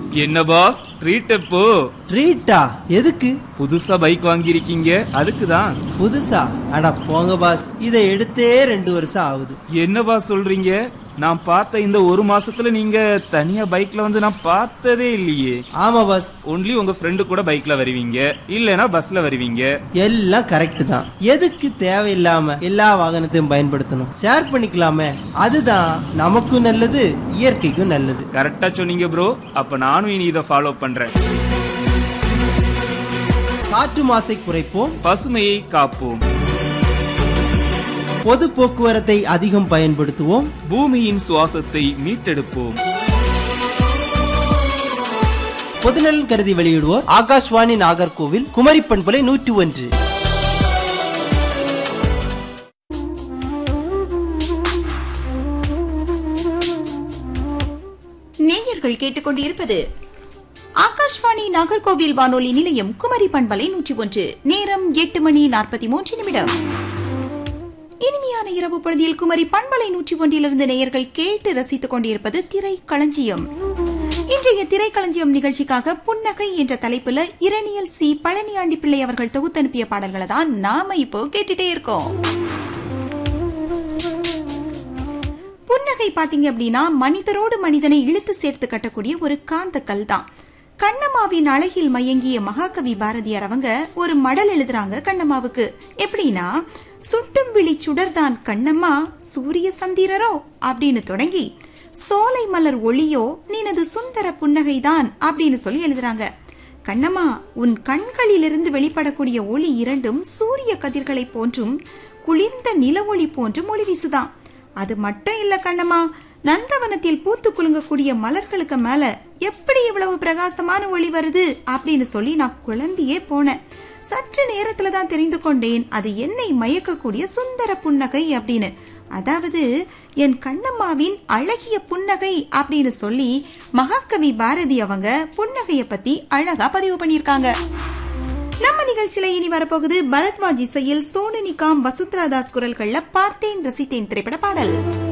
என்ன pass treat எப்போ ட்ரீட்டா எதுக்கு புதுசா பைக் வாங்கியிருக்கீங்க அதுக்கு தான் புதுசா அட போங்க பாஸ் இதை எடுத்தே ரெண்டு வருஷம் ஆகுது என்ன பாஸ் சொல்றீங்க நான் பார்த்த இந்த ஒரு மாசத்துல நீங்க தனியா பைக்ல வந்து நான் பார்த்ததே இல்லையே ஆமா பாஸ் ஒன்லி உங்க ஃப்ரெண்டு கூட பைக்ல வருவீங்க இல்லனா பஸ்ல வருவீங்க எல்லாம் கரெக்ட் தான் எதுக்கு தேவையில்லாம எல்லா வாகனத்தையும் பயன்படுத்தணும் ஷேர் பண்ணிக்கலாமே அதுதான் நமக்கும் நல்லது இயற்கைக்கும் நல்லது கரெக்டா சொன்னீங்க ப்ரோ அப்ப நானும் இனி இதை ஃபாலோ பண்றேன் காற்று மாசை குறைப்போம் பசுமையை காப்போம் பொது போக்குவரத்தை அதிகம் பயன்படுத்துவோம் பூமியின் சுவாசத்தை மீட்டெடுப்போம் பொதுநலன் கருதி வெளியிடுவோர் ஆகாஷ்வாணி நாகர்கோவில் குமரி பண்பலை நூற்றி ஒன்று நேயர்கள் கேட்டுக்கொண்டிருப்பது ஆகாஷ்வாணி நாகர்கோவில் வானொலி நிலையம் குமரி பண்பலை நூற்றி ஒன்று நேரம் எட்டு மணி நாற்பத்தி மூன்று நிமிடம் இனிமையான இரவு பொழுதில் குமரி பண்பலை நூற்றி ஒன்றிலிருந்து நேயர்கள் கேட்டு ரசித்துக் கொண்டிருப்பது திரைக்களஞ்சியம் இன்றைய திரைக்களஞ்சியம் நிகழ்ச்சிக்காக புன்னகை என்ற தலைப்புல இரணியல் சி பழனியாண்டி பிள்ளை அவர்கள் தொகுத்தனுப்பிய பாடல்களை தான் நாம இப்போ கேட்டுட்டே இருக்கோம் புன்னகை பாத்தீங்க அப்படின்னா மனிதரோடு மனிதனை இழுத்து சேர்த்து கட்டக்கூடிய ஒரு காந்தக்கல் தான் கண்ணம்மாவின் அழகில் மயங்கிய மகாகவி பாரதியார் அவங்க ஒரு மடல் எழுதுறாங்க கண்ணம்மாவுக்கு எப்படின்னா சுட்டும் விழி சுடர்தான் கண்ணம்மா சூரிய சந்திரரோ அப்படின்னு தொடங்கி சோலை மலர் ஒளியோ நீனது சுந்தர புன்னகைதான் அப்படின்னு சொல்லி எழுதுறாங்க கண்ணம்மா உன் கண்களிலிருந்து வெளிப்படக்கூடிய ஒளி இரண்டும் சூரிய கதிர்களை போன்றும் குளிர்ந்த நில ஒளி போன்றும் ஒளி வீசுதான் அது மட்டும் இல்ல கண்ணம்மா நந்தவனத்தில் பூத்து குலுங்கக்கூடிய மலர்களுக்கு மேல எப்படி இவ்வளவு பிரகாசமான ஒளி வருது அப்படின்னு சொல்லி நான் குழம்பியே போனேன் சற்று நேரத்துல தான் தெரிந்து கொண்டேன் அது என்னை மயக்கக்கூடிய சுந்தர புன்னகை அப்படின்னு அதாவது என் கண்ணம்மாவின் அழகிய புன்னகை அப்படின்னு சொல்லி மகாகவி பாரதி அவங்க புன்னகைய பத்தி அழகா பதிவு பண்ணியிருக்காங்க நம்ம நிகழ்ச்சியில இனி வரப்போகுது பரத்வாஜ் இசையில் சோனு நிகாம் வசுத்ரா தாஸ் குரல்கள்ல பார்த்தேன் ரசித்தேன் திரைப்பட பாடல்